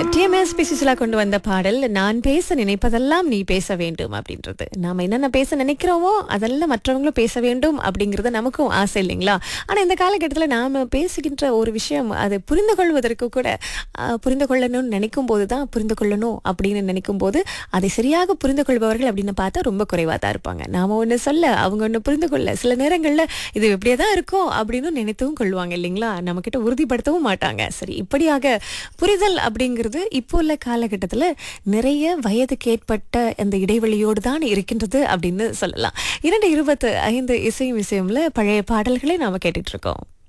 TMS பிசிசிலா கொண்டு வந்த பாடல் நான் பேச நினைப்பதெல்லாம் நீ பேச வேண்டும் அப்படின்றது நாம என்னென்ன பேச நினைக்கிறோமோ அதெல்லாம் மற்றவங்களும் பேச வேண்டும் அப்படிங்கிறது நமக்கும் ஆசை இல்லைங்களா ஆனா இந்த காலகட்டத்தில் நாம பேசுகின்ற ஒரு விஷயம் அது புரிந்து கொள்வதற்கு கூட ஆஹ், புரிந்து கொள்ளணும்னு நினைக்கும் போது தான் புரிந்து கொள்ளணும் அப்படின்னு நினைக்கும் போது அதை சரியாக புரிந்து கொள்பவர்கள் அப்படின்னு பார்த்தா ரொம்ப குறைவாக தான் இருப்பாங்க நாம ஒன்று சொல்ல அவங்க ஒன்று புரிந்து கொள்ள சில நேரங்களில் இது இப்படியே தான் இருக்கும் அப்படின்னு நினைத்தும் கொள்வாங்க இல்லைங்களா நம்மக்கிட்ட உறுதிப்படுத்தவும் மாட்டாங்க சரி இப்படியாக புரிதல் அப்படிங்கிறது இப்போ உள்ள காலகட்டத்தில் நிறைய வயதுக்கு ஏற்பட்ட அந்த இடைவெளியோடு தான் இருக்கின்றது அப்படின்னு சொல்லலாம் இரண்டு இருபத்து ஐந்து இசையும் விஷயம்ல பழைய பாடல்களை நாம கேட்டுட்டு இருக்கோம்